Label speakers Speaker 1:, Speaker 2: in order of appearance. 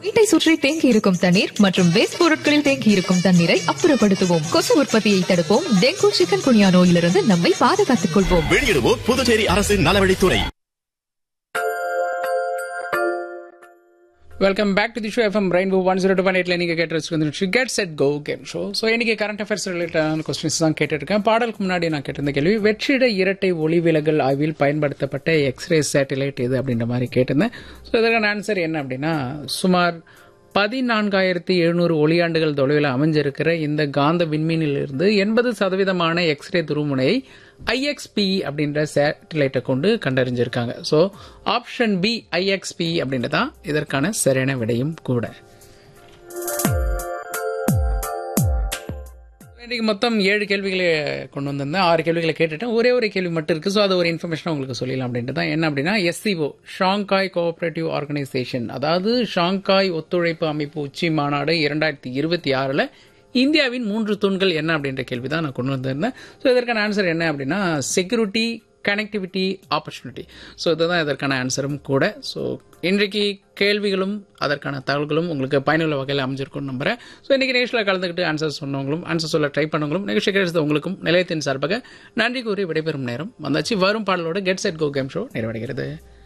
Speaker 1: வீட்டை சுற்றி தேங்கி இருக்கும் தண்ணீர் மற்றும் வேஸ்ட் பொருட்களில் தேங்கி இருக்கும் தண்ணீரை அப்புறப்படுத்துவோம் கொசு உற்பத்தியை தடுப்போம் டெங்கு சிக்கன் குனியா நோயிலிருந்து நம்மை பாதுகாத்துக் கொள்வோம்
Speaker 2: வெளியிடுவோர் புதுச்சேரி அரசின் நலவழித்துறை
Speaker 3: welcome back to the show FM rainbow one zero two one எயிட்ல நீங்கள் கேட்டு get set go game show so இன்னைக்கு கரண்ட் அஃபேர்ஸ் ரிலேட்டடான கொஸ்டின்ஸ் தான் கேட்டுருக்கேன் பாடலுக்கு முன்னாடி நான் கேட்டிருந்த கேள்வி வெற்றிட இரட்டை ஒளி விலகல் ஆய்வில் பயன்படுத்தப்பட்ட எக்ஸ்ரே சேட்டலைட் இது அப்படின்ற மாதிரி கேட்டிருந்தேன் ஸோ இதற்கான ஆன்சர் என்ன அப்படின்னா சுமார் பதினான்காயிரத்தி எழுநூறு ஒளியாண்டுகள் தொலைவில் அமைஞ்சிருக்கிற இந்த காந்த விண்மீனிலிருந்து எண்பது சதவீதமான எக்ஸ்ரே துருமுனையை ஐஎக்ஸ்பி அப்படின்ற சேட்டலைட்டை கொண்டு கண்டறிஞ்சிருக்காங்க ஸோ ஆப்ஷன் பி ஐஎக்ஸ்பி அப்படின்றதான் இதற்கான சரியான விடையும் கூட இன்னைக்கு மொத்தம் ஏழு கேள்விகளை கொண்டு வந்திருந்தேன் ஆறு கேள்விகளை கேட்டுட்டேன் ஒரே ஒரு கேள்வி மட்டும் இருக்கு ஸோ அது ஒரு இன்ஃபர்மேஷன் உங்களுக்கு சொல்லிடலாம் அப்படின்ட்டு தான் என்ன அப்படின்னா எஸ்சிஓ ஷாங்காய் கோஆபரேட்டிவ் ஆர்கனைசேஷன் அதாவது ஷாங்காய் ஒத்துழைப்பு அமைப்பு உச்சி மாநாடு இரண்டாயிரத்தி இருபத்தி ஆறில் இந்தியாவின் மூன்று தூண்கள் என்ன அப்படின்ற கேள்வி தான் நான் கொண்டு வந்திருந்தேன் ஸோ இதற்கான ஆன்சர் என்ன அப்படின்னா செக்யூரிட்டி கனெக்டிவிட்டி ஆப்பர்ச்சுனிட்டி ஸோ இதுதான் இதற்கான ஆன்சரும் கூட ஸோ இன்றைக்கு கேள்விகளும் அதற்கான தகவல்களும் உங்களுக்கு பயனுள்ள வகையில் அமைஞ்சிருக்கும்னு நம்புறேன் ஸோ இன்றைக்கி நிகழ்ச்சியில் கலந்துக்கிட்டு ஆன்சர் சொன்னவங்களும் ஆன்சர் சொல்ல ட்ரை பண்ணவங்களும் நிகழ்ச்சி கிடைச்சது உங்களுக்கும் நிலையத்தின் சார்பாக நன்றி கூறி விடைபெறும் நேரம் வந்தாச்சு வரும் பாடலோட get set go game show நிறைவடைகிறது